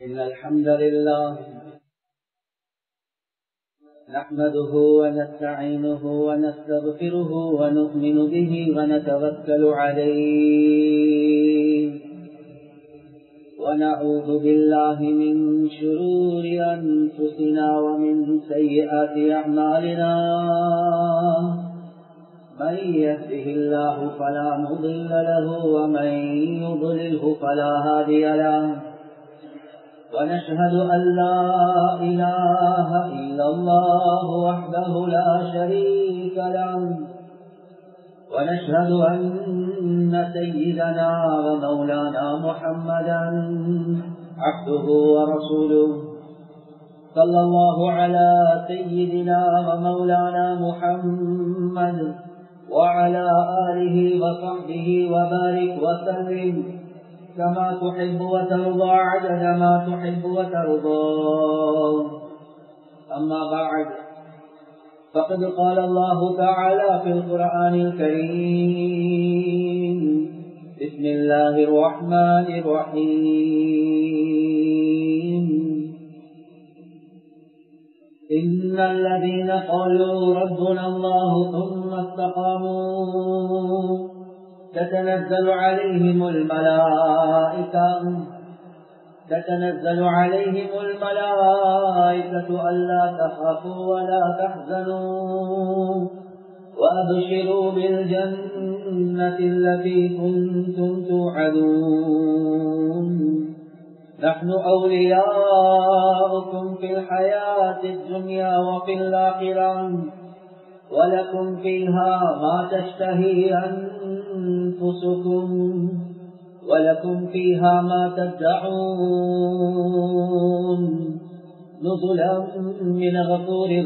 إن الحمد لله نحمده ونستعينه ونستغفره ونؤمن به ونتوكل عليه ونعوذ بالله من شرور أنفسنا ومن سيئات أعمالنا من يهده الله فلا مضل له ومن يضلله فلا هادي له ونشهد أن لا إله إلا الله وحده لا شريك له ونشهد أن سيدنا ومولانا محمدا عبده ورسوله صلى الله على سيدنا ومولانا محمد وعلى آله وصحبه وبارك وسلم كما تحب وترضى عدد ما تحب وترضى أما بعد فقد قال الله تعالى في القرآن الكريم بسم الله الرحمن الرحيم إن الذين قالوا ربنا الله ثم استقاموا تتنزل عليهم الملائكة تتنزل عليهم الملائكة ألا تخافوا ولا تحزنوا وأبشروا بالجنة التي كنتم توعدون نحن أولياؤكم في الحياة الدنيا وفي الآخرة ولكم فيها ما تشتهي أنفسكم ولكم فيها ما تدعون نزلا من غفور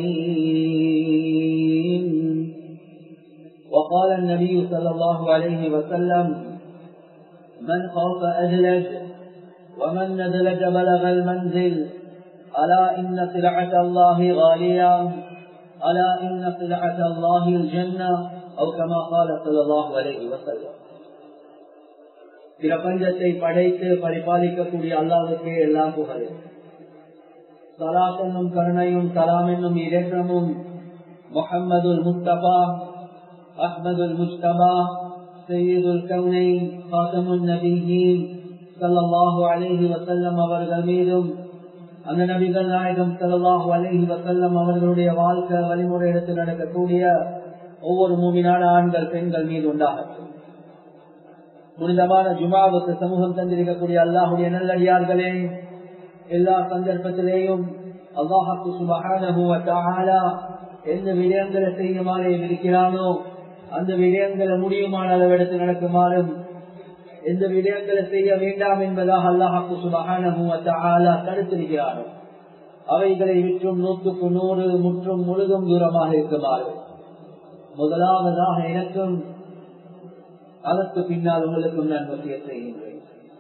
رحيم وقال النبي صلى الله عليه وسلم من خوف أدلج ومن ندلج بلغ المنزل ألا إن سلعة الله غالية ألا إن سلعة الله الجنة أو كما قال صلى الله عليه وسلم பிரபஞ்சத்தை படைத்து பரிபாலிக்கக்கூடிய அல்லாவுக்கே எல்லாம் புகழ் சலாத் என்னும் கருணையும் சலாம் என்னும் இரக்கமும் முகம்மதுல் முஸ்தபா அஹ்மதுல் முஸ்தபா சையீதுல் கவுனை பாத்தமுல் நபியின் சல்லாஹூ அலேஹி வசல்லம் அவர்கள் மீதும் அந்த நபிகள் நாயகம் சல்லாஹூ அலேஹி வசல்லம் அவர்களுடைய வாழ்க்கை வழிமுறை எடுத்து நடக்கக்கூடிய ஒவ்வொரு மூவினான ஆண்கள் பெண்கள் மீது உண்டாகட்டும் புனிதமான ஜுமாவுக்கு சமூகம் தந்திருக்கக்கூடிய அல்லாஹுடைய நல்லடியார்களே எல்லா சந்தர்ப்பத்திலேயும் அல்லாஹாக்கு சுபகான எந்த விடயங்களை செய்யுமாறே இருக்கிறானோ அந்த விடயங்களை முடியுமான அளவெடுத்து நடக்குமாறும் எந்த விடயங்களை செய்ய வேண்டாம் என்பதாக அல்லாஹாக்கு சுபகான தடுத்திருக்கிறானோ அவைகளை விற்றும் நூற்றுக்கு நூறு முற்றும் முழுதும் தூரமாக இருக்குமாறு முதலாவதாக எனக்கும் அதற்கு பின்னால் உங்களுக்கும் நான் வசிய செய்கின்றேன்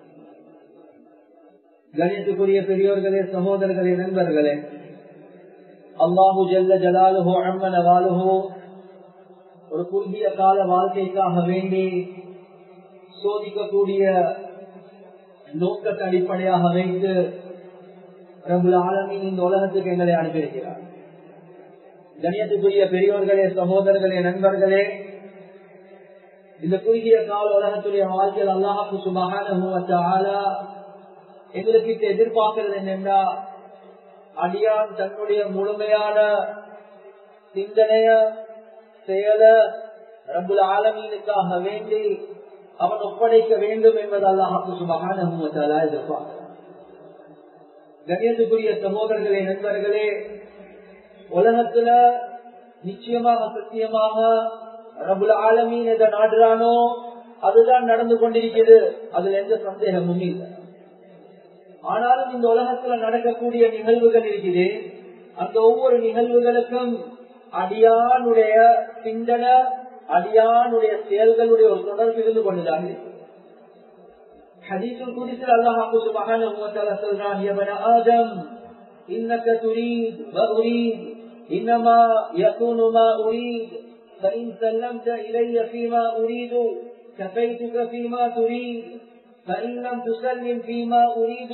கணித்துக்குரிய பெரியோர்களே சகோதரர்களே நண்பர்களே அல்லாஹு ஜல்ல ஜலாலுஹோ அம்மன வாலுஹோ ஒரு குறுகிய கால வாழ்க்கைக்காக வேண்டி சோதிக்கக்கூடிய நோக்கத்தை அடிப்படையாக வைத்து பிரபுல ஆலமின் இந்த உலகத்துக்கு எங்களை அனுப்பியிருக்கிறார் கணியத்துக்குரிய பெரியோர்களே சகோதரர்களே நண்பர்களே இந்த குறுகிய கால உலகத்துடைய வாழ்க்கையில் அல்லாஹு சுபகான எங்களுக்கு எதிர்பார்க்கிறது என்னென்னா அடியான் தன்னுடைய முழுமையான சிந்தனைய செயல ரபுல் ஆலமீனுக்காக வேண்டி அவன் ஒப்படைக்க வேண்டும் என்பது அல்லாஹு சுபகான எதிர்பார்க்கிறார் கணியத்துக்குரிய சகோதரர்களே நண்பர்களே உலகத்துல நிச்சயமாக சத்தியமாக ரபுல் ஆலமீன் எதை நாடுறானோ அதுதான் நடந்து கொண்டிருக்கிறது அதுல எந்த சந்தேகமும் இல்லை ஆனாலும் இந்த உலகத்துல நடக்கக்கூடிய நிகழ்வுகள் இருக்குது அந்த ஒவ்வொரு நிகழ்வுகளுக்கும் அடியானுடைய சிந்தனை அடியானுடைய செயல்களுடைய ஒரு தொடர்பு இருந்து கொண்டுதான் ஹதீசுல் குதிசில் அல்லாஹு சுபஹானஹு வ தஆலா சொல்றான் யா பனி ஆதம் இன்னக துரீத் வ உரீத் இன்னமா யகூனு மா உரீத் فإن سلمت إلي فيما أريد كفيتك فيما تريد فإن لم تسلم فيما أريد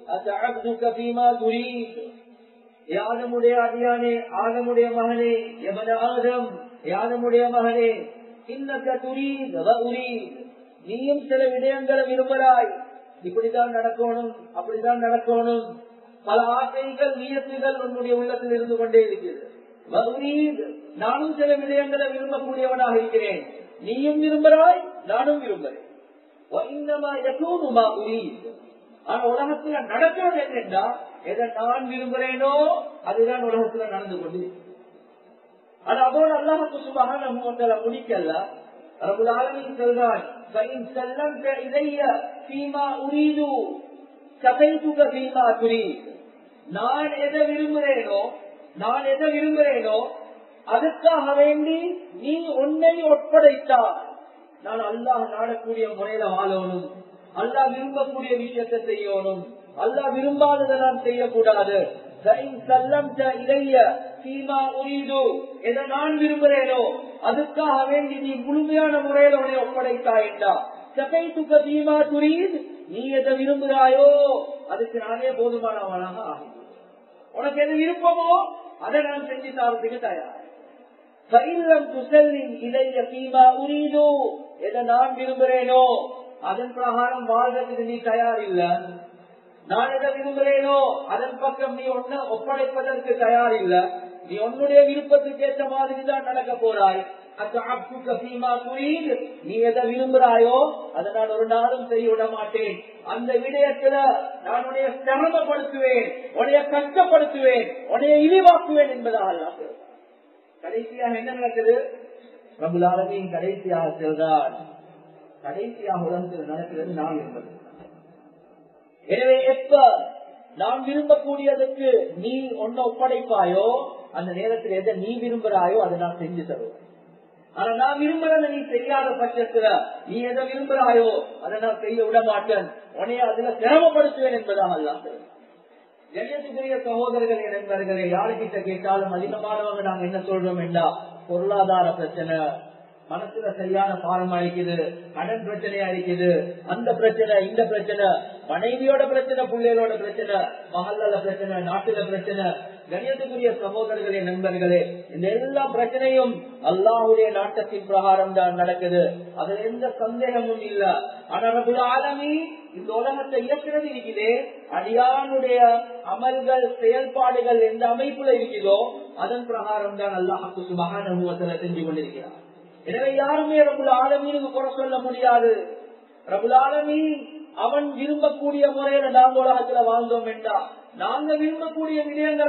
أتعبدك فيما تريد யாதமுடைய அடியானே ஆதமுடைய மகனே எவன ஆதம் யாதமுடைய மகனே இன்னக்க துரீத் வ உரீத் நீயும் சில விடயங்களை விரும்புகிறாய் இப்படித்தான் நடக்கணும் அப்படித்தான் நடக்கணும் பல ஆசைகள் நியத்துகள் உன்னுடைய உள்ளத்தில் இருந்து கொண்டே இருக்கிறது வ உரீத் நானும் சில விடயங்களை விரும்பக்கூடியவனாக இருக்கிறேன் நீயும் விரும்புகிறாய் நானும் விரும்புகிறேன் வ இன்னமா யகூனு மா உரீத் ஆனா உலகத்துல நடக்கிறது என்னென்றா எதை நான் விரும்புகிறேனோ அதுதான் உலகத்துல நடந்து கொண்டு அது அதோடு அல்லாஹுக்கு சுபகான முகத்துல முடிக்கல ரபுல் ஆலமின் சொல்றான் فَإِنْ سَلَّمْتَ إِلَيَّ فِيمَا أُرِيدُ كَفَيْتُكَ فِيمَا تُرِيدُ நான் எதை விரும்புகிறேனோ நான் எதை விரும்புகிறேனோ அதுக்காக வேண்டி நீ உன்னை ஒப்படைத்தார் நான் அல்லாஹ் நாடக்கூடிய முறையில வாழணும் அல்லாஹ் விரும்பக்கூடிய விஷயத்தை செய்யணும் அல்லாஹ் விரும்பாததை நான் செய்யக்கூடாது எதை நான் விரும்புகிறேனோ அதுக்காக வேண்டி நீ முழுமையான முறையில உன்னை ஒப்படைத்தாயிட்டா சகை துக்க தீமா துரீத் நீ எதை விரும்புகிறாயோ அதுக்கு நானே போதுமானவனாக ஆகும் உனக்கு எது விருப்பமோ அதை நான் செஞ்சு தரத்துக்கு தயார் இளைய தீமா உரீதோ எதை நான் விரும்புகிறேனோ அதன் பிரகாரம் வாழ்றதுக்கு நீ தயார் இல்ல நான் எதை விரும்புகிறேனோ அதன் பக்கம் நீ ஒன்னு ஒப்படைப்பதற்கு தயார் இல்ல நீ உன்னுடைய விருப்பத்துக்கு ஏற்ற மாதிரி தான் நடக்க போறாய் நீ எதை விரும்புகிறாயோ அதை நான் ஒரு நாளும் செய்ய விட மாட்டேன் அந்த விடயத்துல நான் உடைய சிரமப்படுத்துவேன் உடைய கஷ்டப்படுத்துவேன் உடைய இழிவாக்குவேன் என்பதாக கடைசியாக என்ன நடக்குது பிரபுலாலமின் கடைசியாக செல்றான் கடைசியாக உலகத்தில் நடக்கிறது நான் என்பது எனவே எப்ப நாம் விரும்பக்கூடியதுக்கு நீ ஒன்ன ஒப்படைப்பாயோ அந்த நேரத்தில் எதை நீ விரும்புறாயோ அதை நான் செஞ்சு தருவேன் ஆனா நான் விரும்புறத நீ செய்யாத பட்சத்துல நீ எதை விரும்புறாயோ அதை நான் செய்ய விட மாட்டேன் உனைய அதுல சிரமப்படுத்துவேன் என்பதாக அல்லாத கண்ணியத்துக்குரிய சகோதரர்களே நண்பர்களே யாருக்கிட்ட கேட்டாலும் அதிகமானவங்க நாங்க என்ன சொல்றோம் என்றா பொருளாதார பிரச்சனை மனசுல சரியான பாரமா இருக்குது கடன் பிரச்சனையா இருக்குது அந்த பிரச்சனை இந்த பிரச்சனை மனைவியோட பிரச்சனை பிள்ளைகளோட பிரச்சனை மகள்ல பிரச்சனை நாட்டுல பிரச்சனை கணியத்துக்குரிய சகோதரர்களே நண்பர்களே இந்த எல்லா பிரச்சனையும் அல்லாஹுடைய நாட்டத்தின் பிரகாரம் தான் நடக்குது அதுல எந்த சந்தேகமும் இல்ல ஆனா ஆலமி இந்த உலகத்தை இயக்கிறது இருக்குதே அடியானுடைய அமல்கள் செயல்பாடுகள் எந்த அமைப்புல இருக்குதோ அதன் பிரகாரம் தான் அல்லாஹுக்கு சுபகான செஞ்சு கொண்டிருக்கிறார் எனவே யாருமே ரபுல் ஆலமீனுக்கு குறை சொல்ல முடியாது ரபுல் ஆலமீன் அவன் விரும்பக்கூடிய முறையில நாங்க உலகத்துல வாழ்ந்தோம் என்றா நாங்க விரும்பக்கூடிய விடயங்கள்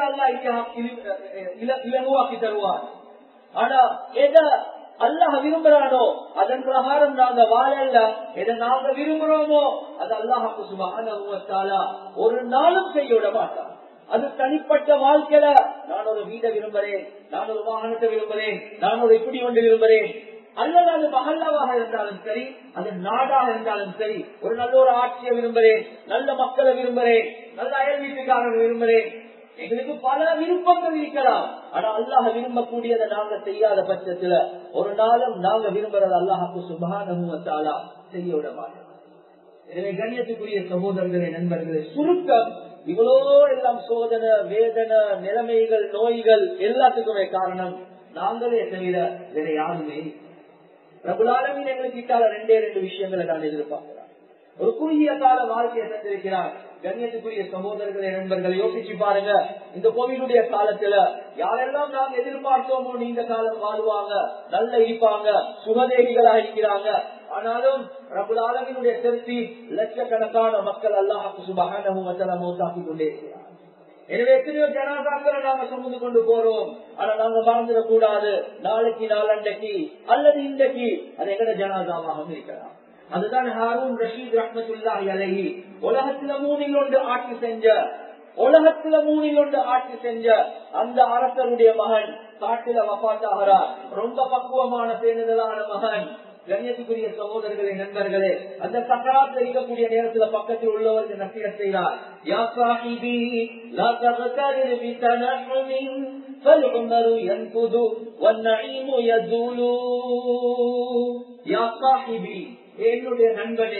அல்ல இலகுவாக்கி தருவார் ஆனா எத அல்லாஹ் விரும்புறானோ அதன் பிரகாரம் நாங்க வாழல எதை நாங்க விரும்புறோமோ அது அல்லாஹாக்கு சுபகான ஒரு நாளும் செய்ய விட மாட்டான் அது தனிப்பட்ட வாழ்க்கையில நான் ஒரு வீட்டை விரும்புறேன் நான் ஒரு வாகனத்தை விரும்புறேன் நான் ஒரு இப்படி ஒன்று விரும்புறேன் அல்லது அது மகல்லாவாக இருந்தாலும் சரி அது நாடாக இருந்தாலும் சரி ஒரு நல்ல ஒரு ஆட்சியை விரும்புறேன் நல்ல மக்களை விரும்புறேன் நல்ல அயல் வீட்டுக்காரர் விரும்புறேன் எங்களுக்கு பல விருப்பங்கள் இருக்கலாம் ஆனா அல்லாஹ் விரும்பக்கூடியதை நாங்க செய்யாத பட்சத்துல ஒரு நாளும் நாங்க விரும்புறது அல்லாஹாக்கு சுபகான செய்ய விட மாட்டோம் எனவே கண்ணியத்துக்குரிய சகோதரர்களே நண்பர்களே சுருக்கம் இவ்வளோ எல்லாம் சோதனை வேதனை நிலைமைகள் நோய்கள் எல்லாத்துக்குமே காரணம் நாங்களே தவிர வேற யாருமே பிரபுலாலமின் எங்களுக்கு கிட்டால ரெண்டே ரெண்டு விஷயங்களை நான் எதிர்பார்க்கிறேன் ஒரு குறுகிய கால வாழ்க்கையை தந்திருக்கிறார் கண்ணியத்துக்குரிய சகோதரர்களே நண்பர்கள் யோசிச்சு பாருங்க இந்த கோவிலுடைய காலத்துல யாரெல்லாம் நாங்க எதிர்பார்த்தோமோ நீண்ட காலம் வாழ்வாங்க நல்ல இருப்பாங்க சுகதேவிகளா இருக்கிறாங்க ஆனாலும் ரபுலாலமினுடைய திருப்தி லட்சக்கணக்கான மக்கள் அல்லாஹாக்கு சுபகான மௌத்தாக்கி கொண்டே இருக்கிறார் எனவே எத்தனையோ ஜனாதாக்களை நாங்க சுமந்து கொண்டு போறோம் ஆனா நாங்க மறந்துடக் கூடாது நாளைக்கு நாளண்டைக்கு அல்லது இன்றைக்கு அது எங்கட ஜனாதாவாக இருக்கலாம் அதுதான் ஹாரூன் ரஷீத் ரஹமத்துல்லாஹி அலஹி உலகத்துல மூணில் ஒன்று ஆட்சி செஞ்ச உலகத்துல மூணில் ஒன்று ஆட்சி செஞ்ச அந்த அரசருடைய மகன் காட்டுல வபாத்தாகிறார் ரொம்ப பக்குவமான பேணுதலான மகன் கண்ணியத்துக்குரிய சகோதரர்களே நண்பர்களே அந்த சக்கராத்தில் இருக்கக்கூடிய நேரத்துல பக்கத்தில் உள்ளவருக்கு நசிய செய்கிறார் யா சாஹிபி லா தகதரில் பிதனஹுமின் فالعمر ينفذ والنعيم يزول يا صاحبي என்னுடைய நண்பனே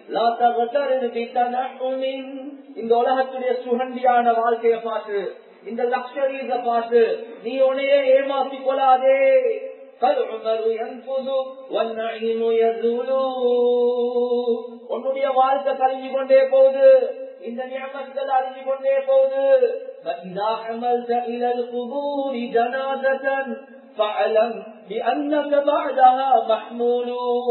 லா தகதர் பித்தனஉமின். இந்த உலகத்துடைய சுகண்டியான வாழ்க்கையை பார்த்து இந்த லக்ஷரீஸ பார்த்து நீ உன்னையே ஏமாற்றிக் கொள்ளாதே فالعمر ينفذ والنعيم يزول உன்னுடைய வாழ்க்கை கழிஞ்சு கொண்டே போகுது இந்த நியமங்கள் அழிஞ்சு கொண்டே போகுது فإذا حملت إلى القبور جنازة فاعلم بأنك بعدها محمول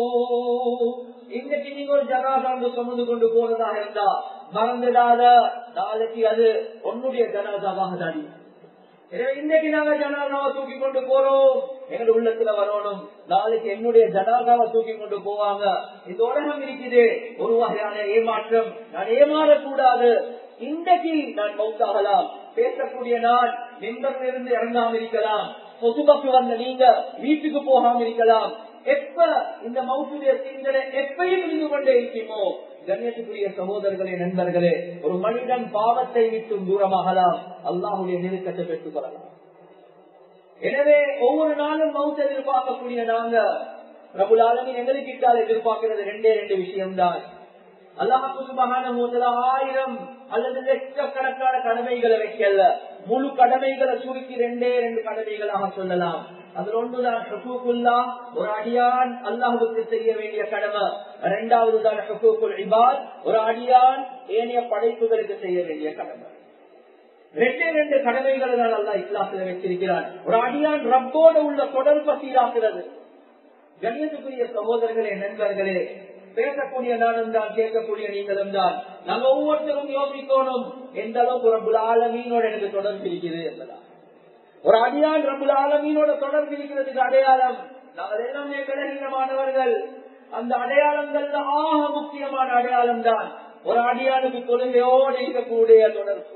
இன்னைக்கு நீங்க ஒரு ஜனாசாந்து சுமந்து கொண்டு போறதா இருந்தா மறந்துடாத நாளைக்கு அது உன்னுடைய ஜனாசாவாக தாடி எனவே இன்னைக்கு நாங்க ஜனாதாவை தூக்கி கொண்டு போறோம் எங்க உள்ளத்துல வரணும் நாளைக்கு என்னுடைய ஜனாதாவை தூக்கி கொண்டு போவாங்க இந்த உலகம் இருக்குது ஒரு வகையான ஏமாற்றம் நான் ஏமாறக்கூடாது இன்றைக்கு நான் மௌத்தாகலாம் பேசக்கூடிய நான் நிம்பரில் இருந்து இறங்காம இருக்கலாம் பொதுமக்கு வந்த நீங்க வீட்டுக்கு போகாம இருக்கலாம் எப்ப இந்த மௌசுடைய சிந்தனை எப்பயும் இருந்து கொண்டே இருக்குமோ கண்ணியத்துக்குரிய சகோதரர்களே நண்பர்களே ஒரு மனிதன் பாவத்தை விட்டும் தூரமாகலாம் அல்லாஹுடைய நெருக்கத்தை பெற்றுக் கொள்ளலாம் எனவே ஒவ்வொரு நாளும் மவுத்த எதிர்பார்க்கக்கூடிய நாங்க பிரபுலாலமின் எங்களுக்கு இட்டால் எதிர்பார்க்கிறது ரெண்டே ரெண்டு விஷயம்தான் அல்லாஹு சுபகான முதல ஆயிரம் அல்லது லட்சக்கணக்கான கடமைகளை வைக்கல முழு கடமைகளை சுருக்கி ரெண்டே ரெண்டு கடமைகளாக சொல்லலாம் அதுல ஒன்றுதான் ஹுகூக்குல்லா ஒரு அடியான் அல்லாஹுக்கு செய்ய வேண்டிய கடமை இரண்டாவது தான் ஹுகூக்குல் இபாத் ஒரு அடியான் ஏனைய படைப்புகளுக்கு செய்ய வேண்டிய கடமை ரெண்டே ரெண்டு கடமைகளை தான் அல்லாஹ் இஸ்லாத்துல வச்சிருக்கிறான் ஒரு அடியான் ரப்போட உள்ள தொடர்பை சீராக்குறது கண்ணியத்துக்குரிய சகோதரர்களே நண்பர்களே பேசக்கூடிய நானும் தான் கேட்கக்கூடிய நீங்களும் தான் நம்ம ஒவ்வொருத்தரும் யோசிக்கணும் எந்த அளவுக்கு ரபுல் ஆலமீனோட எனக்கு தொடர்பு இருக்குது என்பதா ஒரு அடியான் ரபுல் ஆலமீனோட தொடர்பு இருக்கிறதுக்கு அடையாளம் நாங்கள் எல்லாமே பலகீனமானவர்கள் அந்த அடையாளங்கள்ல ஆக முக்கியமான அடையாளம் தான் ஒரு அடியானுக்கு தொழுகையோடு இருக்கக்கூடிய தொடர்பு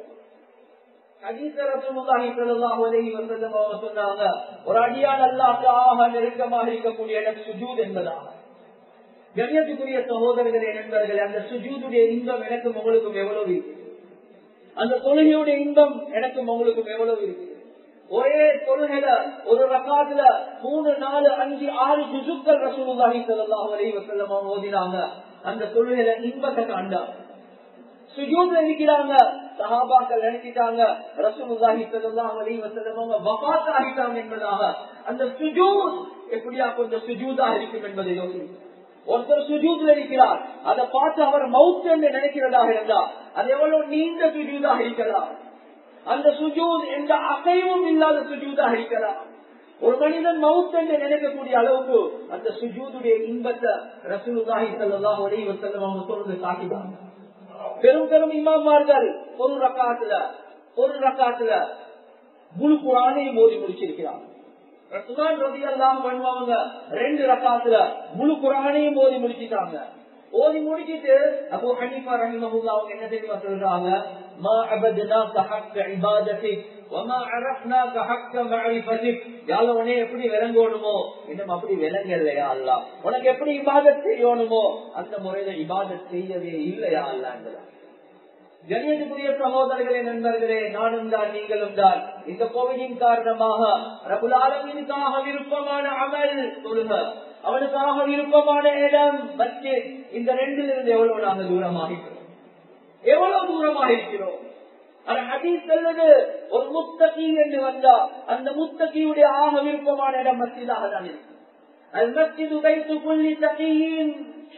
ஒரு அடியான் அல்லாஹ் ஆக நெருக்கமாக இருக்கக்கூடிய இடம் சுஜூத் என்பதாக கண்ணியத்துக்குரிய சகோதரர்களே நண்பர்களே அந்த சுஜூதுடைய இன்பம் எனக்கும் உங்களுக்கும் எவ்வளவு இருக்கு அந்த தொழுகையுடைய இன்பம் எனக்கும் உங்களுக்கும் எவ்வளவு இருக்கு ஒரே தொழுகையில ஒரு ரகாத்துல மூணு நாலு அஞ்சு ஆறு ஜுசுக்கள் ரசூலுல்லாஹி ஸல்லல்லாஹு அலைஹி வஸல்லம் ஓதினாங்க அந்த தொழுகையில இன்பத்தை கண்டாங்க சுஜூத்ல இருக்கிறாங்க சஹாபாக்கள் நினைச்சிட்டாங்க ரசூலுல்லாஹி ஸல்லல்லாஹு அலைஹி வஸல்லம் அவங்க வஃபாத் ஆகிட்டாங்க என்பதாக அந்த சுஜூத் எப்படியா கொஞ்சம் சுஜூதா இருக்கும் என்பதை யோசிச்சு ஒருத்தர் சுஜூத்ல இருக்கிறார் அதை பார்த்து அவர் மவுத் என்று நினைக்கிறதாக இருந்தா அது எவ்வளவு நீண்ட சுஜூதாக இருக்கலாம் அந்த சுஜூத் எந்த அசைவும் இல்லாத சுஜூதாக இருக்கலாம் ஒரு மனிதன் மவுத் என்று நினைக்கக்கூடிய அளவுக்கு அந்த சுஜூதுடைய இன்பத்தை ரசூலுல்லாஹி ஸல்லல்லாஹு அலைஹி வஸல்லம் அவங்க சொல்றது காட்டினாங்க பெரும் பெரும் இமாமார்கள் ஒரு ரக்காத்துல ஒரு ரக்காத்துல முழு குரானையும் மோதி முடிச்சிருக்கிறாங்க ரசுதான் ரவி எல்லாம் பண்ணுவாங்க ரெண்டு ரக்காத்துல முழு குரானையும் மோதி முடிச்சிட்டாங்க ஓதி முடிச்சிட்டு அப்போ ஹனீஃபா ரஹிமஹுல்லா அவங்க என்ன தெரியுமா சொல்றாங்க மா அபத்னாக ஹக்க இபாதத்திக் வமா அரஃப்னாக ஹக்க மஅரிஃபத்திக் யால உனே எப்படி விளங்கணுமோ இன்னும் அப்படி விளங்கலையா அல்லாஹ் உனக்கு எப்படி இபாதத் செய்யணுமோ அந்த முறையில இபாதத் செய்யவே இல்லையா அல்லாஹ் கணியத்துக்குரிய சகோதரர்களே நண்பர்களே நானும் தான் நீங்களும் தான் இந்த கோவிலின் காரணமாக ரகுலாலமினுக்காக விருப்பமான அமல் சொல்லுங்க அவனுக்காக விருப்பமான இடம் பட்ஜெட் இந்த ரெண்டில் இருந்து எவ்வளவு நாங்கள் தூரமாக இருக்கிறோம் எவ்வளவு தூரமாக இருக்கிறோம் சொல்லுது ஒரு முத்தகி என்று வந்தா அந்த முத்தகியுடைய ஆக விருப்பமான இடம் மத்தியதாக தான் இருக்கு அது மத்தியது கைத்து புள்ளி தகியின்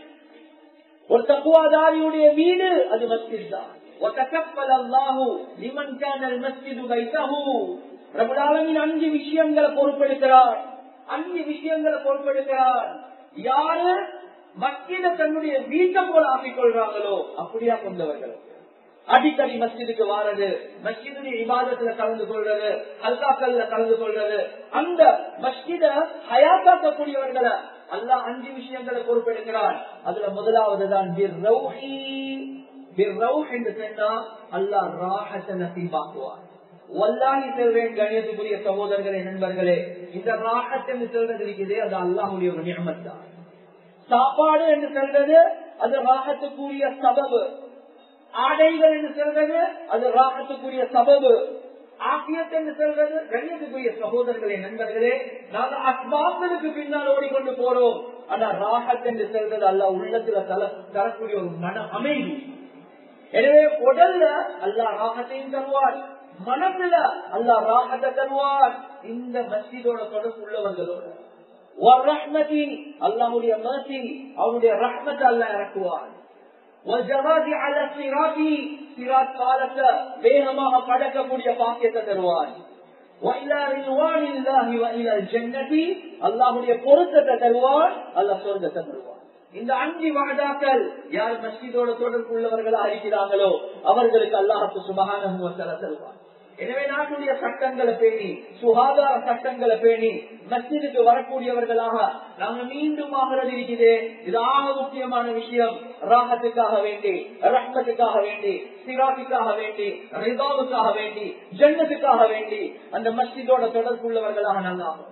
ஒரு தக்குவாதாரியுடைய வீடு அது மஸ்ஜித் தான் وتكفل الله لمن كان المسجد بيته رب العالمين அஞ்சு விஷயங்களை பொறுப்பெடுக்கிறார் அஞ்சு விஷயங்களை பொறுப்பெடுக்கிறார் யாரு மஸ்ஜித தன்னுடைய வீட்டை போல ஆக்கிக் கொள்றாங்களோ அப்படியா கொண்டவர்கள் அடிக்கடி மஸ்ஜிதுக்கு வாரது மஸ்ஜிதுடைய இபாதத்துல கலந்து கொள்றது அல்காக்கல்ல கலந்து கொள்றது அந்த மஸ்ஜித ஹயாத்தாக்கக்கூடியவர்களை அல்லாஹ் அஞ்சு விஷயங்களை பொறுப்பெடுக்கிறான் அதுல முதலாவது தான் என்று சொன்னா அல்லாஹ் ராகத்தை நசீபாக்குவார் வல்லாஹி செல்வேன் கணியத்துக்குரிய சகோதரர்களே நண்பர்களே இந்த ராகத் என்று சொல்றது இருக்குதே அது அல்லாஹுடைய ஒரு நியமத் தான் சாப்பாடு என்று சொல்றது அது ராகத்துக்குரிய சபபு ஆடைகள் என்று சொல்றது அது ராகத்துக்குரிய சபபு ஆக்கியத் என்று சொல்வது கண்ணியத்துக்குரிய சகோதரர்களே நண்பர்களே நாங்க அஸ்பாங்களுக்கு பின்னால் ஓடிக்கொண்டு போறோம் ஆனா ராகத் என்று சொல்றது அல்ல உள்ளத்துல தல தரக்கூடிய ஒரு மன அமைதி எனவே உடல்ல அல்லா ராகத்தையும் தருவார் மனசுல அல்லா ராகத்தை தருவார் இந்த மஸ்ஜிதோட தொடர்பு உள்ளவர்களோட அல்லாவுடைய மசி அவனுடைய ரஹ்மத்தை அல்ல இறக்குவார் வேகமாக கடக்கக்கூடிய பாக்கியத்தை தருவார் அல்லாஹுடைய பொருத்தத்தை தருவார் அல்ல சொர்க்கத்தை தருவார் இந்த அஞ்சு வாதாக்கள் யார் மஸ்ஜிதோட தொடர்பு உள்ளவர்களா இருக்கிறாங்களோ அவர்களுக்கு அல்லாஹுக்கு சுபகான தருவார் எனவே நாட்டுடைய சட்டங்களை பேணி சுகாதார சட்டங்களை பேணி மஸ்ஜிதுக்கு வரக்கூடியவர்களாக நாங்க மீண்டும் ஆகிறது இருக்குது இது ஆக முக்கியமான விஷயம் ராகத்துக்காக வேண்டி ரஹ்மத்துக்காக வேண்டி சிராத்துக்காக வேண்டி ரிதாவுக்காக வேண்டி ஜன்னத்துக்காக வேண்டி அந்த மஸ்ஜிதோட தொடர்பு உள்ளவர்களாக நாங்க ஆகும்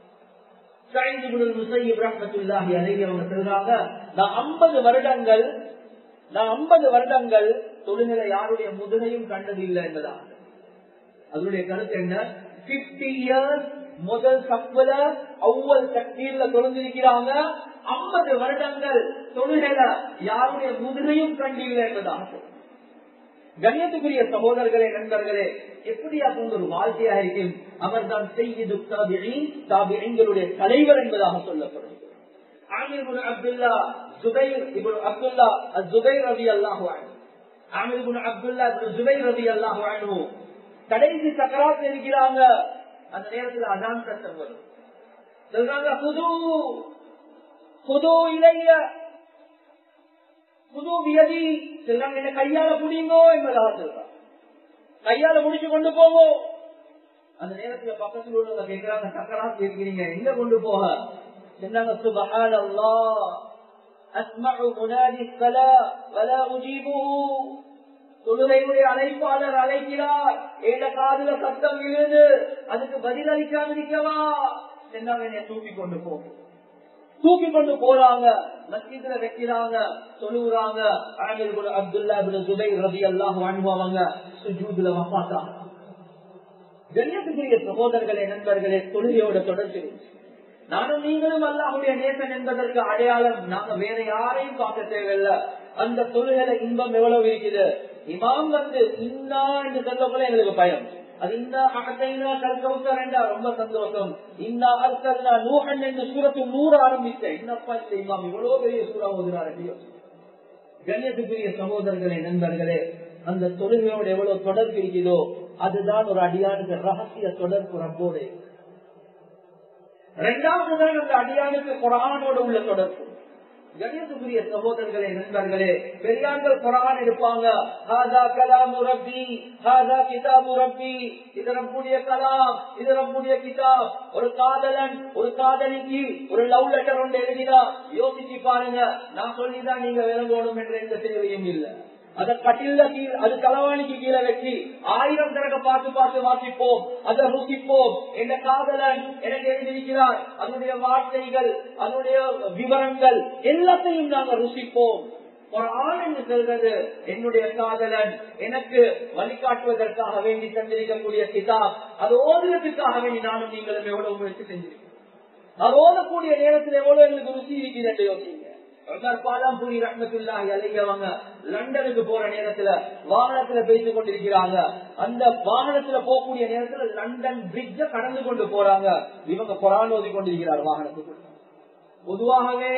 வருடங்கள் நான் ஐம்பது வருடங்கள் தொழுநிலை யாருடைய முதுகையும் கண்டதில்லை என்பதாக அதனுடைய கருத்து என்ன பிப்டி இயர்ஸ் முதல் சப்புல அவ்வளவு தக்தீர்ல தொழுந்திருக்கிறாங்க ஐம்பது வருடங்கள் தொழுகையில யாருடைய முதுகையும் கண்டில்லை என்பதாக கண்ணியத்துக்குரிய சகோதரர்களே நண்பர்களே எப்படியா ஒரு வாழ்க்கையா இருக்கும் அவர் தான் செய்து தாபிகளுடைய தலைவர் என்பதாக சொல்லப்படும் ஆமீர் அப்துல்லா ஜுபைர் இபுன் அப்துல்லா ஜுபைர் ரவி அல்லாஹு ஆமீர் அப்துல்லா ஜுபைர் ரவி அல்லாஹு கடைசி சக்கராத்து இருக்கிறாங்க அந்த நேரத்தில் அதான் சட்டம் வரும் சொல்றாங்க புது புது இளைய புது வியதி சொல்றாங்க என்ன கையால புடிங்கோ என்பதாக சொல்றாங்க கையால முடிச்சு கொண்டு போவோம் அந்த நேரத்துல பக்கத்தில் உள்ளவங்க கேட்கிறாங்க சக்கராத்து இருக்கிறீங்க எங்க கொண்டு போக சொன்னாங்க சுபஹான் அல்லா அஸ்மஉ முனாதி ஸலா வலா உஜீபுஹு தொழுகையுடைய அழைப்பாளர் அழைக்கிறார் ஏட காதுல சத்தம் விழுது அதுக்கு பதில் அளிக்காம இருக்கவா என்ன தூக்கி கொண்டு போகும் தூக்கி கொண்டு போறாங்க மஸ்ஜித்ல வைக்கிறாங்க சொல்லுறாங்க ஆமிர் குரு அப்துல்லா பின் சுபை ரதி அல்லாஹ் அனுபவங்க சுஜூதுல வப்பாத்தாங்க கண்ணியத்துக்குரிய சகோதரர்களே நண்பர்களே தொழுகையோட தொடர்ச்சி நானும் நீங்களும் அல்லாஹுடைய நேசன் என்பதற்கு அடையாளம் நாங்க வேற யாரையும் பார்க்க தேவையில்லை அந்த தொழுகையில இன்பம் எவ்வளவு இருக்குது இமாம் வந்து இன்னா என்று சொல்லப்போல எங்களுக்கு பயம் அது இன்னா அகத்தைனா கல்கவுத்தர் என்றா ரொம்ப சந்தோஷம் இன்னா அர்த்தல்லா நூஹன் என்று சூரத்து நூறு ஆரம்பிச்சேன் என்னப்பா இந்த இமாம் இவ்வளவு பெரிய சூறா ஓதுறாரு கண்ணியத்துக்குரிய சகோதரர்களே நண்பர்களே அந்த தொழுகையோட எவ்வளவு தொடர்பு இருக்குதோ அதுதான் ஒரு அடியானுக்கு ரகசிய தொடர்பு ரப்போடு இரண்டாவது தான் அந்த அடியானுக்கு குரானோட உள்ள தொடர்பு கணியத்துக்குரிய சகோதரர்களே நண்பர்களே பெரியார்கள் குரான் எடுப்பாங்க ஹாதா கலாம் ரப்பி ஹாதா கிதாபு ரப்பி இது நம்முடைய கலாம் இது நம்முடைய கிதாப் ஒரு காதலன் ஒரு காதலிக்கு ஒரு லவ் லெட்டர் ஒன்று எழுதினா யோசிச்சு பாருங்க நான் சொல்லிதான் நீங்க விளங்கணும் என்ற எந்த தேவையும் இல்லை அத கட்டில கீழ் அது களவாணிக்கு கீழே வச்சு ஆயிரம் தடவை பார்த்து பார்த்து வாசிப்போம் அதை ருசிப்போம் என்ற காதலன் எனக்கு எழுதியிருக்கிறார் அதனுடைய வார்த்தைகள் அதனுடைய விவரங்கள் எல்லாத்தையும் நாங்கள் ருசிப்போம் ஒரு ஆண் என்று சொல்றது என்னுடைய காதலன் எனக்கு வழிகாட்டுவதற்காக வேண்டி தந்திருக்கக்கூடிய கிதாப் அது ஓதுவதற்காக வேண்டி நானும் நீங்களும் எவ்வளவு முயற்சி செஞ்சிருக்கோம் அது ஓதக்கூடிய நேரத்தில் எவ்வளவு எங்களுக்கு ருசி இருக்கிறது யோசிங்க பாலாம்பூரி ரத்னத்துல்லாஹி அலையவங்க லண்டனுக்கு போற நேரத்துல வாகனத்துல பேசிக் கொண்டிருக்கிறாங்க அந்த வாகனத்துல போகக்கூடிய நேரத்துல லண்டன் பிரிட்ஜ கடந்து கொண்டு போறாங்க இவங்க குரான் ஓதி கொண்டிருக்கிறார் வாகனத்துக்கு பொதுவாகவே